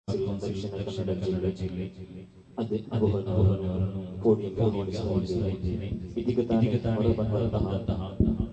ದಕ್ಷಿಣ ಕನ್ನಡ ಜಿಲ್ಲೆ ಜಿಲ್ಲೆ ಅದೇ ಅನುಭವವನ್ನು ಪೋಡಿಯಂಗೆ ಆಹ್ವಾನಿಸುತ್ತಿದ್ದೇನೆ ಇದೀಗ ತಾನೇ ಹೊರಬಂದಂತಹ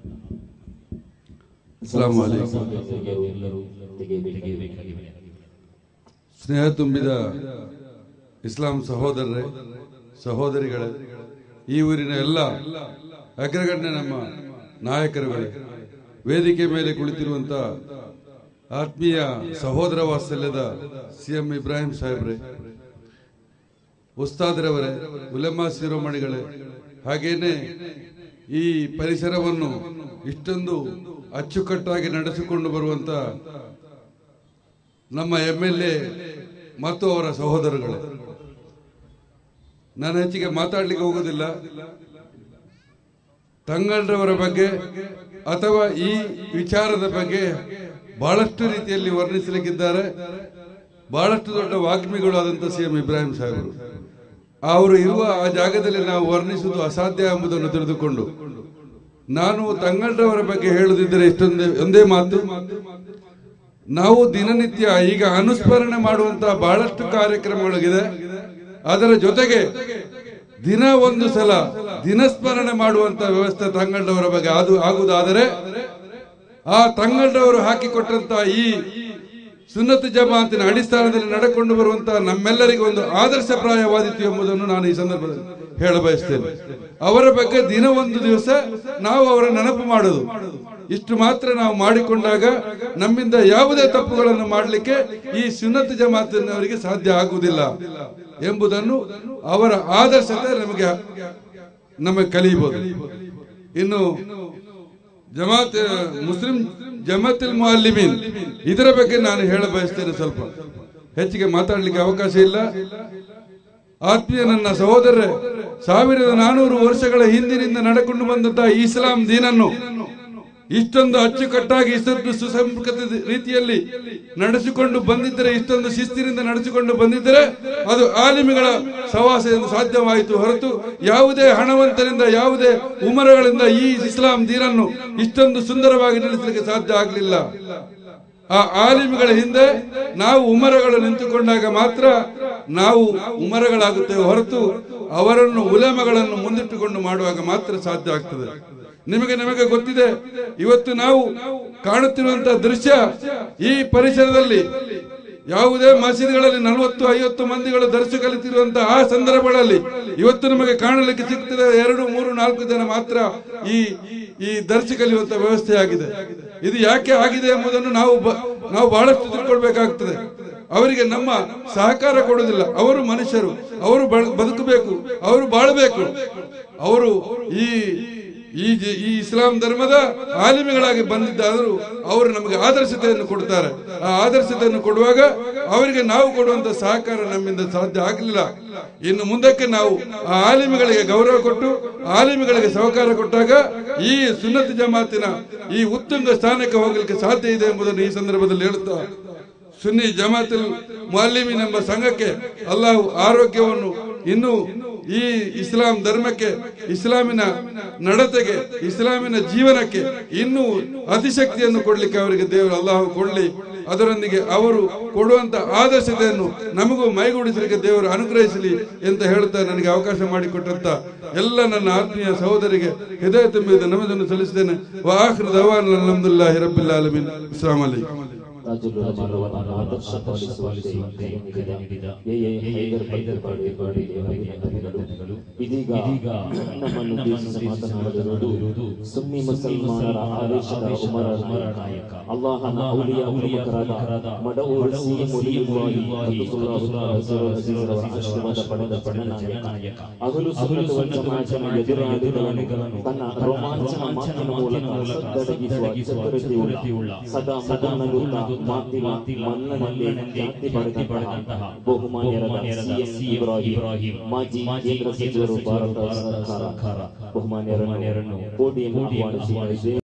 ಅಸ್ಸಲಾಮು ಅಲೈಕುಂ. ಎಲ್ಲರೂ ತೆಗೆಯಬೇಕಾಗಿವೆ ಸ್ನೇಹ ತುಂಬಿದ ಇಸ್ಲಾಂ ಸಹೋದರರೇ ಸಹೋದರಿಗಳೇ ಈ ಊರಿನ ಎಲ್ಲ ಅಗ್ರಗಣ್ಯ ನಮ್ಮ ನಾಯಕರುಗಳೇ ವೇದಿಕೆ ಮೇಲೆ ಕುಳಿತಿರುವಂತ ಆತ್ಮೀಯ ಸಹೋದರ ವಾತ್ಸಲ್ಯದ ಸಿಎಂ ಇಬ್ರಾಹಿಂ ಸಾಹೇಬ್ರೆ ಉಸ್ತಾದ್ರವರೇ ಉಲೆಮಾ ಶಿರೋಮಣಿಗಳೇ ಹಾಗೇನೆ ಈ ಪರಿಸರವನ್ನು ಇಷ್ಟೊಂದು ಅಚ್ಚುಕಟ್ಟಾಗಿ ನಡೆಸಿಕೊಂಡು ಬರುವಂತ ನಮ್ಮ ಎಂ ಎಲ್ ಎ ಮತ್ತು ಅವರ ಸಹೋದರಗಳು ನಾನು ಹೆಚ್ಚಿಗೆ ಮಾತಾಡ್ಲಿಕ್ಕೆ ಹೋಗುದಿಲ್ಲ ತಂಗಳ್ರವರ ಬಗ್ಗೆ ಅಥವಾ ಈ ವಿಚಾರದ ಬಗ್ಗೆ ಬಹಳಷ್ಟು ರೀತಿಯಲ್ಲಿ ವರ್ಣಿಸಲಿಕ್ಕಿದ್ದಾರೆ ಬಹಳಷ್ಟು ದೊಡ್ಡ ವಾಗ್ಮಿಗಳು ಆದಂತ ಸಿಎಂ ಇಬ್ರಾಹಿಂ ಸಾಹೇಬರು ಅವರು ಇರುವ ಆ ಜಾಗದಲ್ಲಿ ನಾವು ವರ್ಣಿಸುವುದು ಅಸಾಧ್ಯ ಎಂಬುದನ್ನು ತಿಳಿದುಕೊಂಡು ನಾನು ತಂಗಳ್ರವರ ಬಗ್ಗೆ ಹೇಳುದಿದ್ದರೆ ಇಷ್ಟೊಂದೇ ಒಂದೇ ಮಾತು ನಾವು ದಿನನಿತ್ಯ ಈಗ ಅನುಸ್ಮರಣೆ ಮಾಡುವಂತಹ ಬಹಳಷ್ಟು ಕಾರ್ಯಕ್ರಮಗಳಿದೆ ಅದರ ಜೊತೆಗೆ ದಿನ ಒಂದು ಸಲ ದಿನಸ್ಮರಣೆ ಮಾಡುವಂತ ವ್ಯವಸ್ಥೆ ತಂಗಳ್ರವರ ಬಗ್ಗೆ ಅದು ಆಗುವುದಾದರೆ ಆ ತಂಗಳ್ರವರು ಹಾಕಿಕೊಟ್ಟಂತ ಈ ಸುನ್ನತ ಜಮಾತಿನ ಅಡಿಸ್ಥಾನದಲ್ಲಿ ನಡೆಕೊಂಡು ಬರುವಂತಹ ನಮ್ಮೆಲ್ಲರಿಗೂ ಒಂದು ಆದರ್ಶಪ್ರಾಯವಾದಿತ್ತು ಎಂಬುದನ್ನು ನಾನು ಈ ಸಂದರ್ಭದಲ್ಲಿ ಹೇಳ ಬಯಸ್ತೇನೆ ಅವರ ಬಗ್ಗೆ ದಿನ ಒಂದು ದಿವಸ ನಾವು ಅವರ ನೆನಪು ಮಾಡುದು ಇಷ್ಟು ಮಾತ್ರ ನಾವು ಮಾಡಿಕೊಂಡಾಗ ನಮ್ಮಿಂದ ಯಾವುದೇ ತಪ್ಪುಗಳನ್ನು ಮಾಡಲಿಕ್ಕೆ ಈ ಸುನ್ನತ ಜಮಾತಿನವರಿಗೆ ಸಾಧ್ಯ ಆಗುವುದಿಲ್ಲ ಎಂಬುದನ್ನು ಅವರ ಆದರ್ಶತೆ ನಮಗೆ ನಮಗೆ ಕಲಿಯಬಹುದು ಇನ್ನು ಜಮಾತ್ ಮುಸ್ಲಿಂ ಜಮಾತಿಲ್ ಮುಅಲ್ಲಿಮೀನ್ ಇದರ ಬಗ್ಗೆ ನಾನು ಹೇಳ ಬಯಸ್ತೇನೆ ಸ್ವಲ್ಪ ಹೆಚ್ಚಿಗೆ ಮಾತಾಡ್ಲಿಕ್ಕೆ ಅವಕಾಶ ಇಲ್ಲ ಆತ್ಮೀಯ ನನ್ನ ಸಹೋದರರೇ ಸಾವಿರದ ನಾನೂರು ವರ್ಷಗಳ ಹಿಂದಿನಿಂದ ನಡೆಕೊಂಡು ಬಂದಂತಹ ಇಸ್ಲಾಂ ದೀನನ್ನು ಇಷ್ಟೊಂದು ಅಚ್ಚುಕಟ್ಟಾಗಿ ಇಷ್ಟೊಂದು ಸುಸಂಸ್ಕೃತ ರೀತಿಯಲ್ಲಿ ನಡೆಸಿಕೊಂಡು ಬಂದಿದ್ದರೆ ಇಷ್ಟೊಂದು ಶಿಸ್ತಿನಿಂದ ನಡೆಸಿಕೊಂಡು ಬಂದಿದ್ದರೆ ಅದು ಆಲಿಮಿಗಳ ಸವಾಸದಿಂದ ಸಾಧ್ಯವಾಯಿತು ಹೊರತು ಯಾವುದೇ ಹಣವಂತರಿಂದ ಯಾವುದೇ ಉಮರಗಳಿಂದ ಈ ಇಸ್ಲಾಂ ದೀನನ್ನು ಇಷ್ಟೊಂದು ಸುಂದರವಾಗಿ ನಡೆಸಲಿಕ್ಕೆ ಸಾಧ್ಯ ಆಗಲಿಲ್ಲ ಆ ಆಲಿಮಿಗಳ ಹಿಂದೆ ನಾವು ಉಮರಗಳು ನಿಂತುಕೊಂಡಾಗ ಮಾತ್ರ ನಾವು ಉಮರಗಳಾಗುತ್ತೇವೆ ಹೊರತು ಅವರನ್ನು ಉಲೆಮಗಳನ್ನು ಮುಂದಿಟ್ಟುಕೊಂಡು ಮಾಡುವಾಗ ಮಾತ್ರ ಸಾಧ್ಯ ಆಗ್ತದೆ ನಿಮಗೆ ನಿಮಗೆ ಗೊತ್ತಿದೆ ಇವತ್ತು ನಾವು ಕಾಣುತ್ತಿರುವಂತಹ ದೃಶ್ಯ ಈ ಪರಿಸರದಲ್ಲಿ ಯಾವುದೇ ಮಸೀದಿಗಳಲ್ಲಿ ನಲವತ್ತು ಐವತ್ತು ಮಂದಿಗಳು ದರ್ಶು ಕಲಿತಿರುವಂತಹ ಆ ಸಂದರ್ಭಗಳಲ್ಲಿ ಇವತ್ತು ನಮಗೆ ಕಾಣಲಿಕ್ಕೆ ಸಿಗ್ತದೆ ಎರಡು ಮೂರು ನಾಲ್ಕು ಜನ ಮಾತ್ರ ಈ ಈ ದರ್ಶಿ ಕಲಿಯುವಂತ ವ್ಯವಸ್ಥೆ ಆಗಿದೆ ಇದು ಯಾಕೆ ಆಗಿದೆ ಎಂಬುದನ್ನು ನಾವು ಬ- ನಾವು ಬಹಳಷ್ಟು ತಿಳ್ಕೊಳ್ಬೇಕಾಗ್ತದೆ ಅವರಿಗೆ ನಮ್ಮ ಸಹಕಾರ ಕೊಡುವುದಿಲ್ಲ ಅವರು ಮನುಷ್ಯರು ಅವರು ಬ- ಬದುಕಬೇಕು ಅವರು ಬಾಳಬೇಕು ಅವರು ಈ ಈ ಜ- ಈ ಇಸ್ಲಾಂ ಧರ್ಮದ ಆಲಿಮಿಗಳಾಗಿ ಬಂದಿದ್ದಾದರೂ ಅವರು ನಮಗೆ ಆದರ್ಶತೆಯನ್ನು ಕೊಡ್ತಾರೆ ಆ ಆದರ್ಶತೆಯನ್ನು ಕೊಡುವಾಗ ಅವರಿಗೆ ನಾವು ಕೊಡುವಂತ ಸಹಕಾರ ನಮ್ಮಿಂದ ಸಾಧ್ಯ ಆಗಲಿಲ್ಲ ಇನ್ನು ಮುಂದಕ್ಕೆ ನಾವು ಆ ಆಲಿಮಿಗಳಿಗೆ ಗೌರವ ಕೊಟ್ಟು ಆಲಿಮಿಗಳಿಗೆ ಸಹಕಾರ ಕೊಟ್ಟಾಗ ಈ ಸುನ್ನತಿ ಜಮಾತಿನ ಈ ಉತ್ತುಂಗ ಸ್ಥಾನಕ್ಕೆ ಹೋಗಲಿಕ್ಕೆ ಸಾಧ್ಯ ಇದೆ ಎಂಬುದನ್ನು ಈ ಸಂದರ್ಭದಲ್ಲಿ ಹೇಳುತ್ತಾ ಸುನ್ನಿ ಜಮಾತುಲ್ ಮುಅಲ್ಲಿಮೀನ್ ಎಂಬ ಸಂಘಕ್ಕೆ ಅಲ್ಲಾಹು ಆರೋಗ್ಯವನ್ನು ಇನ್ನು ಈ ಇಸ್ಲಾಂ ಧರ್ಮಕ್ಕೆ ಇಸ್ಲಾಮಿನ ನಡತೆಗೆ ಇಸ್ಲಾಮಿನ ಜೀವನಕ್ಕೆ ಇನ್ನೂ ಅತಿಶಕ್ತಿಯನ್ನು ಕೊಡ್ಲಿಕ್ಕೆ ಅವರಿಗೆ ದೇವರು ಅಲ್ಲಾಹು ಕೊಡ್ಲಿ ಅದರೊಂದಿಗೆ ಅವರು ಕೊಡುವಂತ ಆದರ್ಶತೆಯನ್ನು ನಮಗೂ ಮೈಗೂಡಿಸಲಿಕ್ಕೆ ದೇವರು ಅನುಗ್ರಹಿಸಲಿ ಅಂತ ಹೇಳುತ್ತಾ ನನಗೆ ಅವಕಾಶ ಮಾಡಿಕೊಟ್ಟಂತ ಎಲ್ಲ ನನ್ನ ಆತ್ಮೀಯ ಸಹೋದರಿಗೆ ಹೃದಯ ತುಂಬಿದ ನಮದನ್ನು ಸಲ್ಲಿಸಿದ್ದೇನೆ ವಾಹೃದ ದವಾನ್ ಅಲ್ಹಮ್ದುಲಿಲ್ಲಾಹಿ ರಬ್ಬಿಲ್ ಆಲಮೀನ್ ಅಸ್ಸಲಾಮು ಅಲೈಕುಂ ರಾಜುಗಳ ಮಾನವನ ಆದರ್ಶ ಪಾಲಿಸುವಂತೆ ನೀಡಿದ ಎ ಎ ಹೈದರ್ ಹೈದರ್ ಬಾಡಿ ಬಾಡಿ ಅವರಿಗೆ ಅಭಿನಂದನೆಗಳು ಇದೀಗ ನಮ್ಮನ್ನು ಉದ್ದೇಶಿಸಿ ಮಾತನಾಡುತ್ತಿರುವುದು ಸುನ್ನಿ ಮುಸಲ್ಮಾನರ ಆದೇಶದ ಉಮರ ನಾಯಕ ಅಲ್ಲಾಹನ ಔಲಿಯ ಪ್ರಮುಖರಾದ ಮಡವೂರು ಸಿ ಮುಲಿಯುಲ್ಲಾಹಿ ಆಶೀರ್ವಾದ ಪಡೆದ ಪಡನಾಯಕ ಅಗಲು ಸುನ್ನತ ವಲ್ ಜಮಾಅತ್ನ ಎದುರಾಳಿಗಳನ್ನು ತನ್ನ ರೋಮಾಂಚನ ಮಾತಿನ ಮೂಲಕ ಸದ್ದಡಗಿಸುವ ಚತುರತೆಯುಳ್ಳ ಸದಾ ಸದಾ ನಗುತ್ತಾ ಮಾತಿ ಮನ್ನಣೆಯಲ್ಲಿ ಖ್ಯಾತಿ ಪಡೆದಂತಹ ಬಹುಮಾನ್ಯರಾದ ಸಿ ಇಬ್ರಾಹಿಂ ಮಾಜಿ ಕೇಂದ್ರ ಸಚಿವರು ಭಾರತ ಸರ್ಕಾರ ಬಹುಮಾನ್ಯರನ್ನು ಕೋಟಿಯನ್ನು ಆಹ್ವಾನಿಸಿ